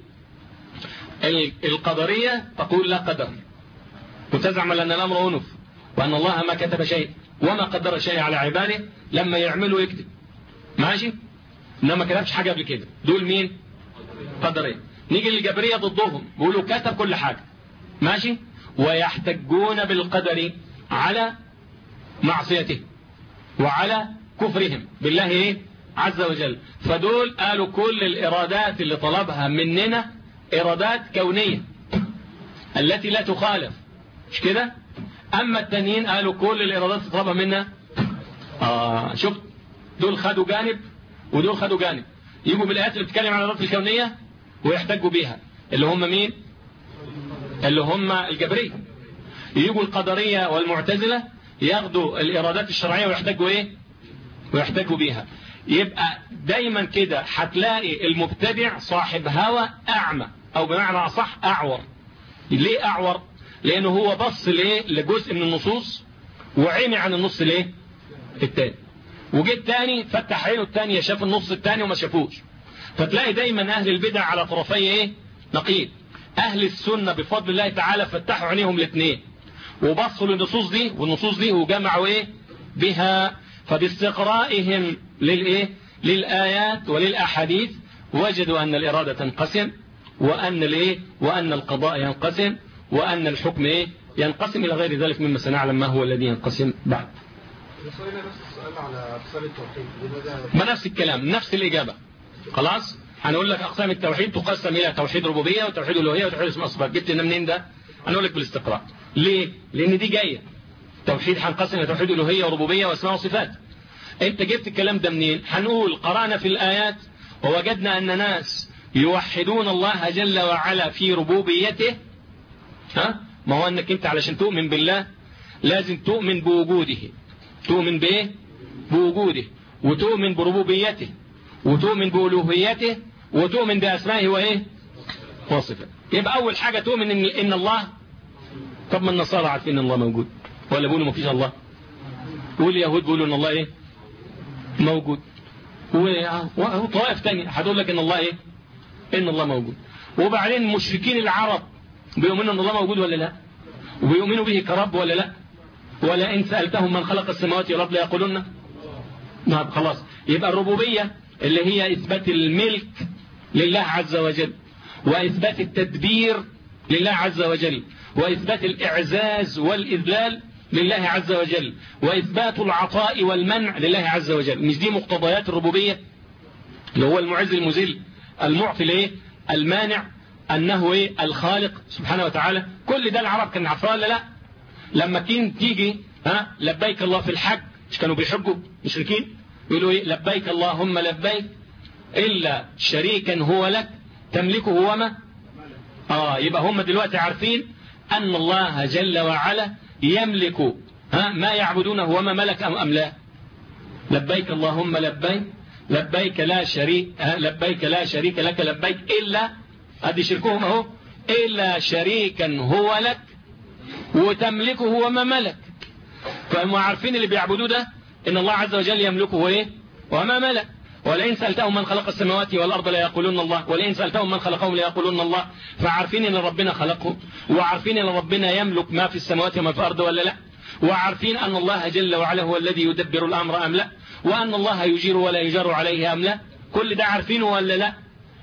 القدرية تقول لا قدر وتزعم أن الأمر أنف وأن الله ما كتب شيء وما قدر شيء على عباده لما يعمل ويكتب ماشي إنما ما كتبش حاجة قبل كده دول مين قدرية نيجي للجبرية ضدهم بيقولوا كتب كل حاجة ماشي ويحتجون بالقدر على معصيته وعلى كفرهم بالله ايه عز وجل فدول قالوا كل الإرادات اللي طلبها مننا إرادات كونية التي لا تخالف مش كده أما التانيين قالوا كل الإرادات اللي طلبها منا آه شفت دول خدوا جانب ودول خدوا جانب يجوا بالآيات اللي بتتكلم عن الإرادات الكونية ويحتجوا بيها اللي هم مين اللي هم الجبرية يجوا القدرية والمعتزلة ياخدوا الإرادات الشرعية ويحتجوا إيه ويحتجوا بيها يبقى دايما كده هتلاقي المبتدع صاحب هوى أعمى أو بمعنى أصح أعور ليه أعور لأنه هو بص ليه لجزء من النصوص وعمي عن النص ليه التاني وجه التاني فتح عينه التانية شاف النص التاني وما شافوش فتلاقي دايما أهل البدع على طرفي إيه نقيض أهل السنة بفضل الله تعالى فتحوا عينيهم الاثنين وبصوا للنصوص دي والنصوص دي وجمعوا إيه بها فباستقرائهم للإيه للآيات وللأحاديث وجدوا أن الإرادة تنقسم وأن الإيه وأن القضاء ينقسم وأن الحكم إيه ينقسم إلى غير ذلك مما سنعلم ما هو الذي ينقسم بعد وصلنا نفس السؤال على أقسام التوحيد لماذا ما نفس الكلام نفس الإجابة خلاص هنقول لك أقسام التوحيد تقسم إلى توحيد ربوبية وتوحيد ألوهية وتوحيد اسم أصفار جبت لنا منين ده هنقول لك بالاستقراء ليه لأن دي جاية توحيد هنقسم إلى توحيد ألوهية وربوبية وأسماء وصفات أنت جبت الكلام ده منين هنقول قرأنا في الآيات ووجدنا أن ناس يوحدون الله جل وعلا في ربوبيته ها ما هو أنك أنت علشان تؤمن بالله لازم تؤمن بوجوده تؤمن بإيه بوجوده وتؤمن بربوبيته وتؤمن بألوهيته وتؤمن بأسمائه وإيه وصفه يبقى أول حاجة تؤمن إن, إن الله طب ما النصارى عارفين إن الله موجود ولا بيقولوا ما فيش الله واليهود بيقولوا إن الله إيه موجود وطوائف تانية هتقول لك إن الله إيه إن الله موجود وبعدين مشركين العرب بيؤمنوا إن الله موجود ولا لا وبيؤمنوا به كرب ولا لا ولا إن سألتهم من خلق السماوات والأرض ليقولون نعم خلاص يبقى الربوبية اللي هي إثبات الملك لله عز وجل وإثبات التدبير لله عز وجل وإثبات الإعزاز والإذلال لله عز وجل وإثبات العطاء والمنع لله عز وجل مش دي مقتضيات الربوبية اللي هو المعز المذل المعطي ليه المانع أنه إيه الخالق سبحانه وتعالى كل ده العرب كان عارفاه ولا لا لما كين تيجي ها لبيك الله في الحج مش كانوا بيحجوا مشركين يقولوا ايه لبيك اللهم لبيك إلا شريكا هو لك تملكه وما آه يبقى هم دلوقتي عارفين أن الله جل وعلا يملك ها ما يعبدونه وما ملك أم أم لا لبيك اللهم لبيك لبيك لا شريك لبيك لا شريك لك لبيك إلا أدي شركهم أهو إلا شريكا هو لك وتملكه وما ملك فهم عارفين اللي بيعبدوه ده إن الله عز وجل يملكه إيه وما ملك ولئن سألتهم من خلق السماوات والأرض لا يقولون الله ولئن سألتهم من خلقهم لا يقولون الله فعارفين إن ربنا خلقهم وعارفين إن ربنا يملك ما في السماوات وما في الأرض ولا لا وعارفين أن الله جل وعلا هو الذي يدبر الأمر أم لا وأن الله يجير ولا يجار عليه أم لا كل ده عارفينه ولا لا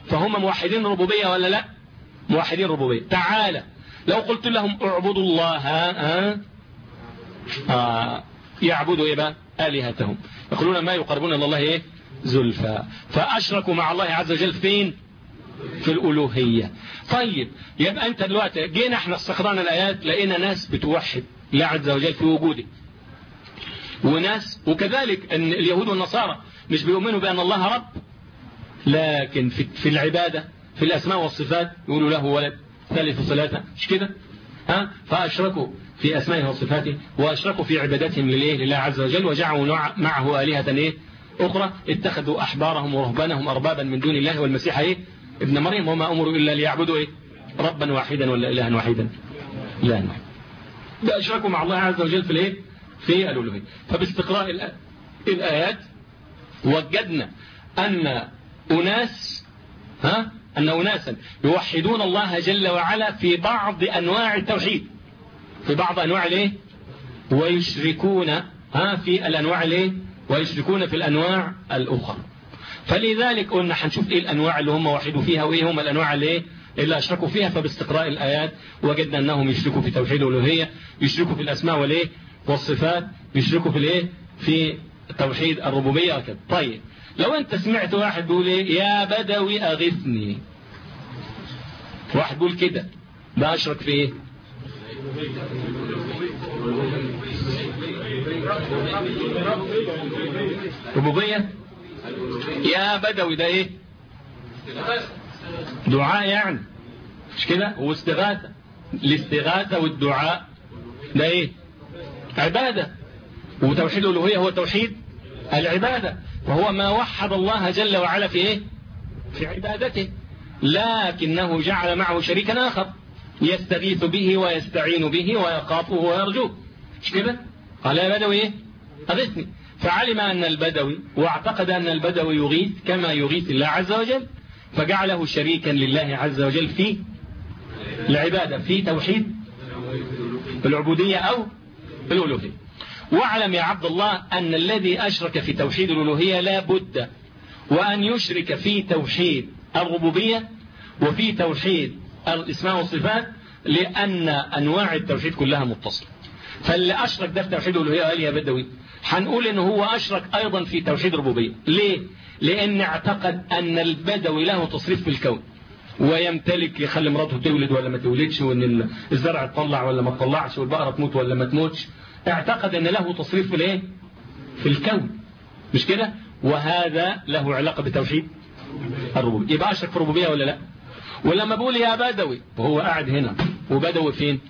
فهم موحدين ربوبية ولا لا موحدين ربوبية تعالى لو قلت لهم اعبدوا الله ها آه يعبدوا ايه بقى آلهتهم يقولون ما يقربون إلى الله ايه زلفى فأشركوا مع الله عز وجل فين في الألوهية طيب يبقى أنت دلوقتي جينا احنا استقرانا الآيات لقينا ناس بتوحد الله عز وجل في وجوده وناس وكذلك أن اليهود والنصارى مش بيؤمنوا بأن الله رب لكن في, في العبادة في الأسماء والصفات يقولوا له ولد ثالث ثلاثة مش كده ها فأشركوا في أسمائه وصفاته وأشركوا في عبادتهم لله, لله عز وجل وجعلوا معه آلهة إيه أخرى اتخذوا أحبارهم ورهبانهم أربابا من دون الله والمسيح إيه ابن مريم وما أمروا إلا ليعبدوا إيه ربا واحدا ولا إلها واحدا لا نعم ده أشركوا مع الله عز وجل في الإيه في الألوهية فباستقراء الآيات وجدنا أن أناس ها أن أناسا يوحدون الله جل وعلا في بعض أنواع التوحيد في بعض أنواع الايه ويشركون ها في الأنواع الايه ويشركون في الأنواع الأخرى فلذلك قلنا هنشوف ايه الأنواع اللي هم وحدوا فيها وايه هم الأنواع اللي ايه اللي أشركوا فيها فباستقراء الآيات وجدنا أنهم يشركوا في توحيد الألوهية يشركوا في الأسماء والايه والصفات يشركوا في الايه في توحيد الربوبية وكذا طيب لو انت سمعت واحد بيقول ايه يا بدوي اغثني واحد بيقول كده ده اشرك في ايه ربوبية يا بدوي ده ايه دعاء يعني مش كده واستغاثة الاستغاثة والدعاء ده ايه عبادة وتوحيد الألوهية هو توحيد العبادة وهو ما وحد الله جل وعلا في ايه في عبادته لكنه جعل معه شريكا آخر يستغيث به ويستعين به ويخافه ويرجوه مش كده قال يا بدوي ايه أغثني فعلم أن البدوي واعتقد أن البدوي يغيث كما يغيث الله عز وجل فجعله شريكا لله عز وجل في العبادة في توحيد العبودية أو الألوهية واعلم يا عبد الله أن الذي أشرك في توحيد الألوهية لا بد وأن يشرك في توحيد الربوبية وفي توحيد الاسماء والصفات لأن أنواع التوحيد كلها متصلة فاللي أشرك ده في توحيد الألوهية قال يا بدوي هنقول إن هو أشرك أيضا في توحيد الربوبية ليه؟ لأن اعتقد أن البدوي له تصريف في الكون ويمتلك يخلي مراته تولد ولا ما تولدش وان الزرع تطلع ولا ما تطلعش والبقرة تموت ولا ما تموتش اعتقد ان له تصريف في الايه في الكون مش كده وهذا له علاقة بتوحيد الربوبية يبقى اشرك في الربوبية ولا لا ولما بقول يا بدوي وهو قاعد هنا وبدوي فين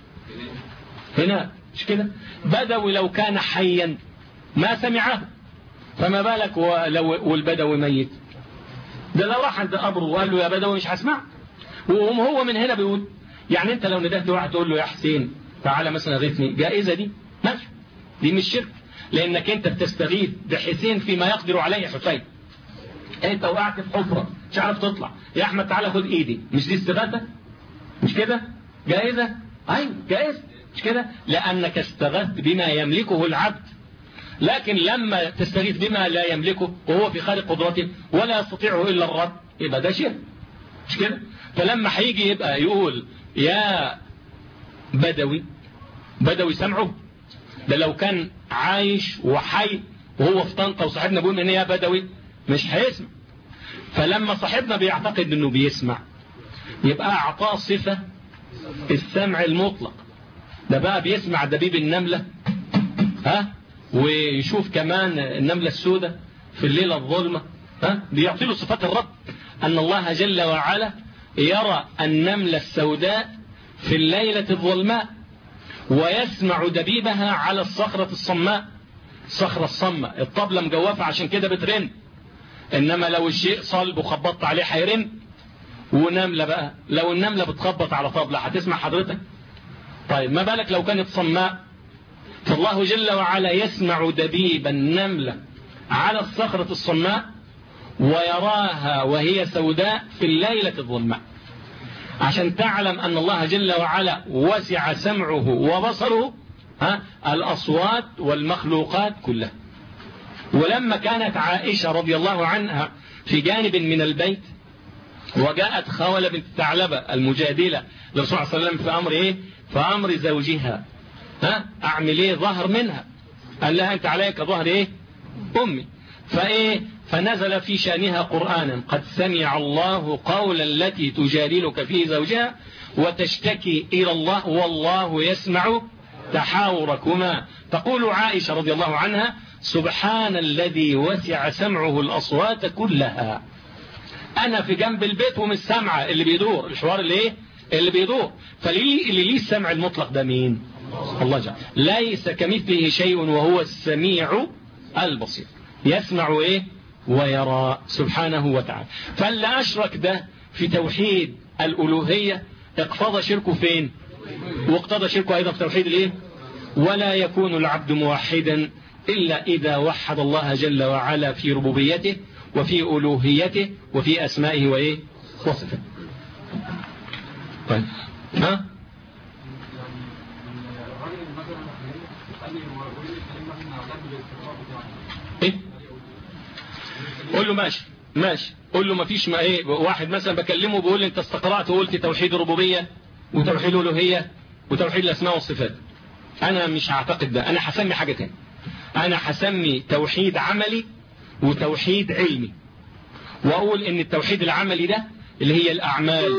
هنا مش كده بدوي لو كان حيا ما سمعه فما بالك ولو والبدوي ميت ده لو راح عند قبره وقال له يا بدوي مش هسمع وهم هو من هنا بيقول يعني انت لو ندهت واحد تقول له يا حسين تعالى مثلا غيثني جائزة دي ماشي دي مش شرك لانك انت بتستغيث بحسين فيما يقدر عليه حسين انت وقعت في حفرة مش عارف تطلع يا احمد تعالى خد ايدي مش دي استغاثة مش كده جائزة ايوه جائزة مش كده لانك استغثت بما يملكه العبد لكن لما تستغيث بما لا يملكه وهو في خارج قدرته ولا يستطيعه إلا الرب يبقى ده شرك مش كده فلما هيجي يبقى يقول يا بدوي بدوي سمعه ده لو كان عايش وحي وهو في طنطا وصاحبنا بيقول ان يا بدوي مش هيسمع فلما صاحبنا بيعتقد انه بيسمع يبقى اعطاه صفة السمع المطلق ده بقى بيسمع دبيب النملة ها ويشوف كمان النملة السوداء في الليلة الظلمة ها بيعطي له صفات الرب أن الله جل وعلا يرى النملة السوداء في الليلة الظلماء ويسمع دبيبها على الصخرة الصماء الصخرة الصماء الطبلة مجوفة عشان كده بترن إنما لو الشيء صلب وخبطت عليه هيرن ونملة بقى لو النملة بتخبط على طبلة هتسمع حضرتك طيب ما بالك لو كانت صماء فالله جل وعلا يسمع دبيب النملة على الصخرة الصماء ويراها وهي سوداء في الليلة الظلماء عشان تعلم أن الله جل وعلا وسع سمعه وبصره ها الأصوات والمخلوقات كلها ولما كانت عائشة رضي الله عنها في جانب من البيت وجاءت خولة بنت ثعلبة المجادلة للرسول صلى الله عليه وسلم في أمر إيه في أمر زوجها ها أعمل إيه ظهر منها قال لها أنت عليك ظهر إيه أمي فإيه فنزل في شأنها قرآنا قد سمع الله قول التي تجادلك في زوجها وتشتكي إلى الله والله يسمع تحاوركما تقول عائشة رضي الله عنها سبحان الذي وسع سمعه الأصوات كلها أنا في جنب البيت ومش سامعة اللي بيدور الحوار اللي إيه اللي بيدور فاللي اللي ليه السمع المطلق ده مين الله جل ليس كمثله شيء وهو السميع البصير يسمع إيه ويرى سبحانه وتعالى فاللي أشرك ده في توحيد الألوهية اقتضى شركه فين واقتضى شركه أيضا في توحيد الإيه ولا يكون العبد موحدا إلا إذا وحد الله جل وعلا في ربوبيته وفي ألوهيته وفي أسمائه وإيه وصفه طيب ها ايه قول له ماشي ماشي قول له مفيش ما ايه واحد مثلا بكلمه بيقول لي انت استقرأت وقلت توحيد الربوبية وتوحيد الالوهية وتوحيد الاسماء والصفات انا مش هعتقد ده انا هسمي حاجة تاني انا هسمي توحيد عملي وتوحيد علمي واقول ان التوحيد العملي ده اللي هي الاعمال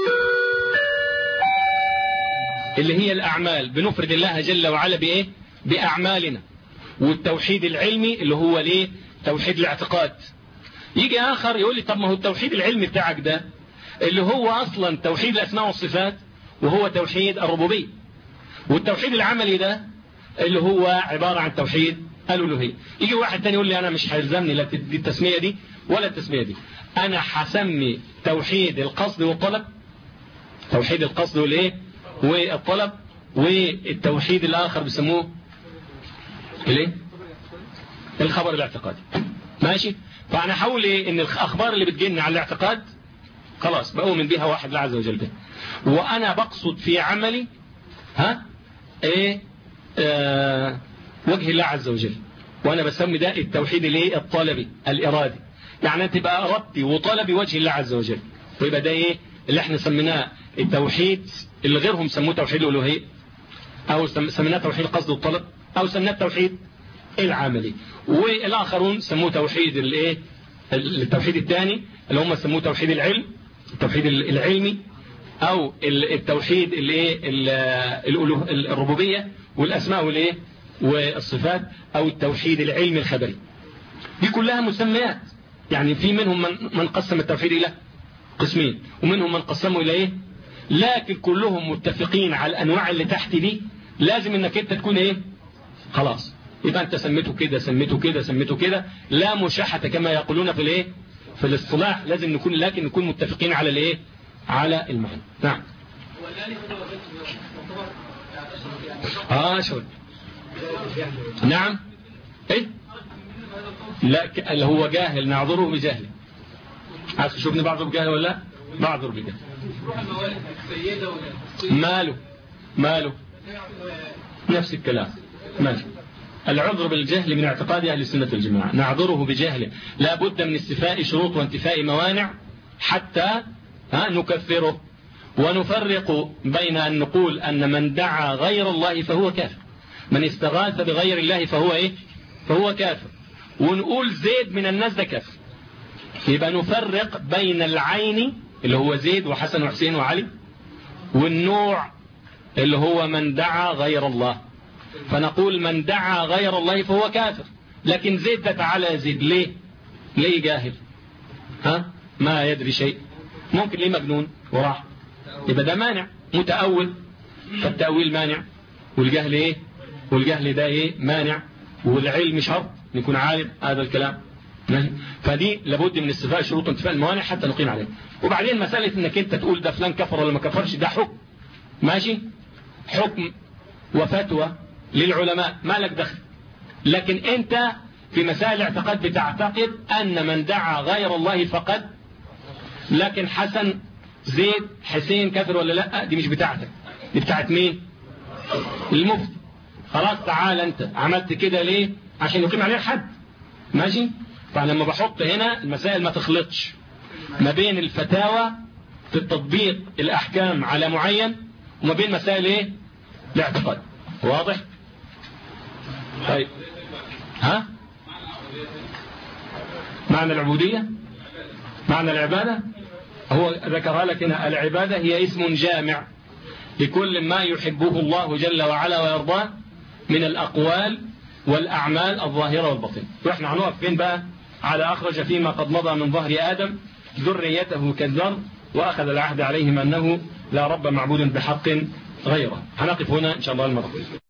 اللي هي الاعمال بنفرد الله جل وعلا بايه باعمالنا والتوحيد العلمي اللي هو ليه توحيد الاعتقاد يجي اخر يقول لي طب ما هو التوحيد العلمي بتاعك ده اللي هو اصلا توحيد الاسماء والصفات وهو توحيد الربوبيه والتوحيد العملي ده اللي هو عبارة عن توحيد الألوهية يجي واحد تاني يقول لي أنا مش هيلزمني لا التسمية دي ولا التسمية دي أنا هسمي توحيد القصد والطلب توحيد القصد والإيه والطلب والتوحيد الآخر بيسموه الايه الخبر الاعتقادي ماشي فأنا حاول إيه إن الأخبار اللي بتجيني على الاعتقاد خلاص بؤمن بها واحد الله عز وجل به وأنا بقصد في عملي ها ايه آه وجه الله عز وجل وانا بسمي ده التوحيد الايه الطلبي الارادي يعني انت بقى ارادتي وطلبي وجه الله عز وجل ويبقى ده ايه اللي احنا سميناه التوحيد اللي غيرهم سموه توحيد الالوهيه او سميناه توحيد القصد والطلب او سميناه التوحيد العملي والاخرون سموه توحيد الايه التوحيد الثاني اللي هم سموه توحيد العلم التوحيد العلمي او التوحيد الايه الربوبيه والاسماء والايه والصفات او التوحيد العلمي الخبري دي كلها مسميات يعني في منهم من, من قسم التوحيد الى قسمين ومنهم من قسمه الى ايه لكن كلهم متفقين على الانواع اللي تحت دي لازم انك انت تكون ايه خلاص يبقى انت سميته كده سميته كده سميته كده لا مشاحة كما يقولون في الايه في الاصطلاح لازم نكون لكن نكون متفقين على الايه على المعنى نعم اه شو نعم ايه لا اللي هو جاهل نعذره بجهل عارف تشوفني بعذر بجهل ولا لا بعذر بجهل ماله ماله نفس الكلام ماشي العذر بالجهل من اعتقاد أهل السنة والجماعة نعذره بجهل لا بد من استفاء شروط وانتفاء موانع حتى ها نكفره ونفرق بين أن نقول أن من دعا غير الله فهو كافر من استغاث بغير الله فهو إيه فهو كافر ونقول زيد من الناس ده كافر يبقى نفرق بين العين اللي هو زيد وحسن وحسين وعلي والنوع اللي هو من دعا غير الله فنقول من دعا غير الله فهو كافر لكن زيد ده تعالى زيد ليه ليه جاهل ها ما يدري شيء ممكن ليه مجنون وراح يبقى ده مانع متأول فالتأويل مانع والجهل ايه والجهل ده ايه مانع والعلم شرط يكون عالم هذا الكلام فدي لابد من استفاء شروط انتفاء الموانع حتى نقيم عليه وبعدين مسألة انك انت تقول ده فلان كفر ولا ما كفرش ده حكم ماشي حكم وفتوى للعلماء ما لك دخل لكن انت في مسائل الاعتقاد بتعتقد ان من دعا غير الله فقد لكن حسن زيد حسين كافر ولا لا دي مش بتاعتك دي بتاعت مين المفتي خلاص تعال انت عملت كده ليه عشان يقيم عليه الحد ماشي فلما بحط هنا المسائل ما تخلطش ما بين الفتاوى في التطبيق الأحكام على معين وما بين مسائل ايه الاعتقاد واضح طيب ها معنى العبودية معنى العبادة هو ذكرها لك هنا العبادة هي اسم جامع لكل ما يحبه الله جل وعلا ويرضاه من الأقوال والأعمال الظاهرة والبطن وإحنا هنقف فين بقى على أخرج فيما قد مضى من ظهر آدم ذريته كالذر وأخذ العهد عليهم أنه لا رب معبود بحق غيره هنقف هنا إن شاء الله المرة